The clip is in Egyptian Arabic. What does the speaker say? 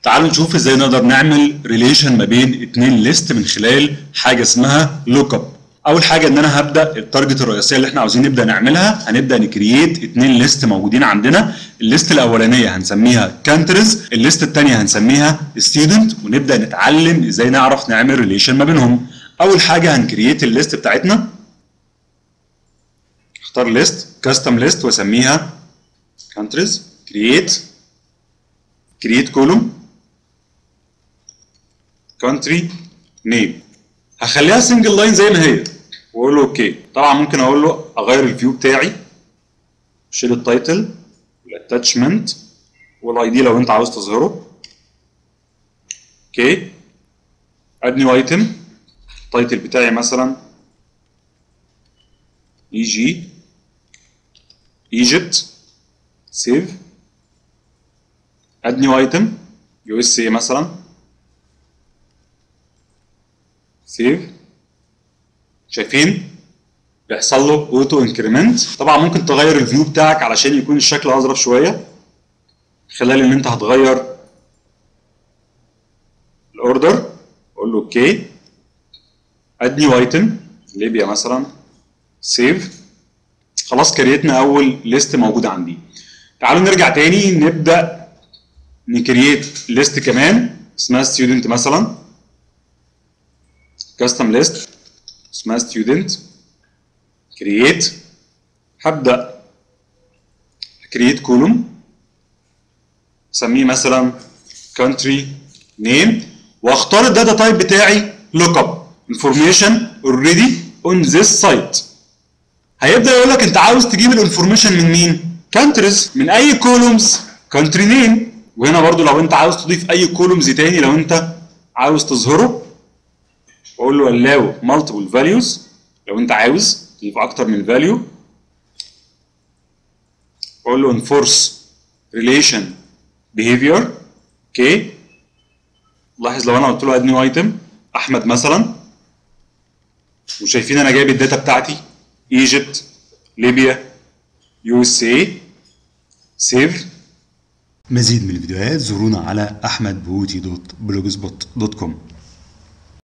تعالوا نشوف ازاي نقدر نعمل ريليشن ما بين اتنين ليست من خلال حاجه اسمها لوك اب اول حاجه ان انا هبدا التارجت الرئيسيه اللي احنا عاوزين نبدا نعملها هنبدا نكرييت اتنين ليست موجودين عندنا الليست الاولانيه هنسميها كانترز الليست الثانيه هنسميها ستودنت ونبدا نتعلم ازاي نعرف نعمل ريليشن ما بينهم اول حاجه هنكرييت الليست بتاعتنا اختار ليست كاستم ليست واسميها كانترز كرييت كرييت كولوم كونتري نيم هخليها سنجل لاين زي ما هي واقول له اوكي طبعا ممكن اقول له اغير الفيو بتاعي شيل التايتل والاتاتشمنت والاي دي لو انت عاوز تظهره اوكي اد نيو ايتم التايتل بتاعي مثلا اي جي ايجيبت سيف اد نيو ايتم يو اس اي مثلا سيف شايفين بيحصل له اوتو انكريمنت طبعا ممكن تغير الفيو بتاعك علشان يكون الشكل اظرف شويه خلال ان انت هتغير الاوردر اقول له اوكي اد نيو ايتم ليبيا مثلا سيف خلاص كريتنا اول ليست موجوده عندي تعالوا نرجع تاني نبدا نكريت ليست كمان اسمها ستودنت مثلا كاستم ليست اسمها ستودنت كرييت هبدا كرييت كولوم اسميه مثلا country name واختار الداتا تايب بتاعي لوك اب انفورميشن اوريدي اون ذيس سايت هيبدا يقول لك انت عاوز تجيب الانفورميشن من مين؟ كانتريز من اي كولومز كانتري نيم وهنا برضو لو انت عاوز تضيف اي كولومز تاني لو انت عاوز تظهره واقول له allow multiple values لو انت عاوز تضيف اكتر من value واقول له enforce relation behavior اوكي لاحظ لو انا قلت له add new item احمد مثلا وشايفين انا جايب الداتا بتاعتي ايجيبت ليبيا يو اس اي سيف مزيد من الفيديوهات زورونا على احمد بوتي دوت بلوجسبوت دوت كوم